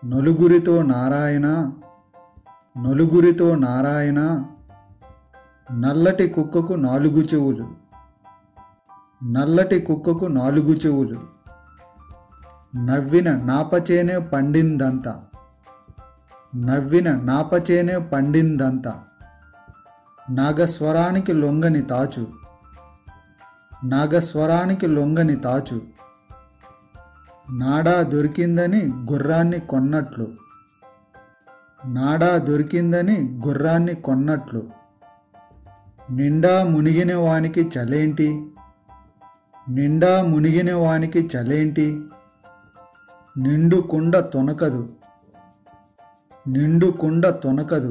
నలుగురితో నారాయణ నలుగురితో నారాయణ నల్లటి కుక్కకు నాలుగు చెవులు నల్లటి కుక్కకు నాలుగు చెవులు నవ్విన నాపచేనే పండిందంతా నవ్విన నాపచేనే పండిందంతా నాగస్వరానికి లొంగని తాచు నాగస్వరానికి లొంగని తాచు నాడా దొరికిందని గుర్రాన్ని కొన్నట్లు నాడా దొరికిందని గుర్రాన్ని కొన్నట్లు నిండా మునిగిన వానికి చలేంటి నిండా మునిగిన వానికి చలేంటి నిండు కుండ తొనకదు నిండు కుండ తొనకదు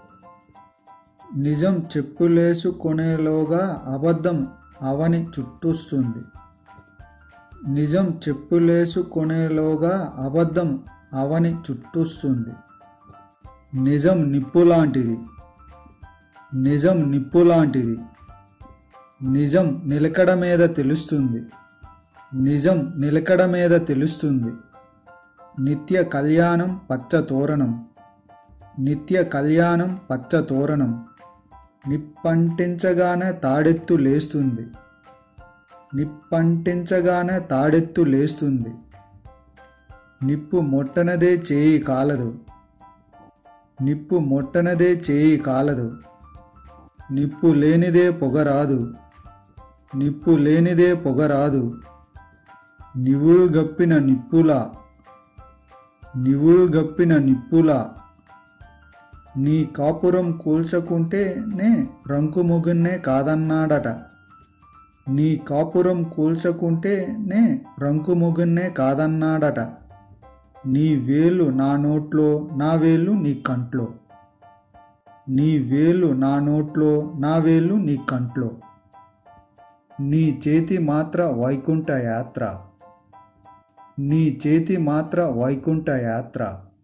నిజం చెప్పులేసుకునేలోగా అబద్ధం అవని చుట్టూస్తుంది నిజం చెప్పులేసుకునేలోగా అబద్ధం అవని చుట్టూస్తుంది నిజం నిప్పులాంటిది నిజం నిప్పులాంటిది నిజం నిలకడ మీద తెలుస్తుంది నిజం నిలకడ మీద తెలుస్తుంది నిత్య కళ్యాణం పచ్చ తోరణం నిత్య కళ్యాణం పచ్చ తోరణం నిప్పంటించగానే తాడెత్తు లేస్తుంది నిప్పంటించగానే తాడెత్తు లేస్తుంది నిప్పు మొట్టనదే చేయి కాలదు నిప్పు మొట్టనదే చేయి కాలదు నిప్పు లేనిదే పొగరాదు నిప్పు లేనిదే పొగరాదు నివురు గప్పిన నిప్పులా నివురు గప్పిన నిప్పులా నీ కాపురం కూల్చకుంటేనే రంకు మొగున్నే కాదన్నాడట నీ కాపురం కూల్చకుంటేనే రంకు మొగున్నే కాదన్నాడట నీ వేలు నా నోట్లో నా వేలు నీ కంట్లో నీ వేలు నా నోట్లో నా వేలు నీ కంట్లో నీ చేతి మాత్ర వైకుంఠ యాత్ర నీ చేతి మాత్ర వైకుంఠ యాత్ర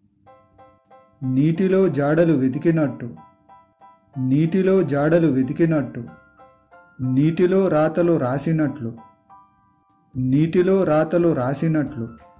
నీటిలో జాడలు వెతికినట్టు నీటిలో జాడలు వెతికినట్టు నీటిలో రాతలు రాసినట్లు నీటిలో రాతలు రాసినట్లు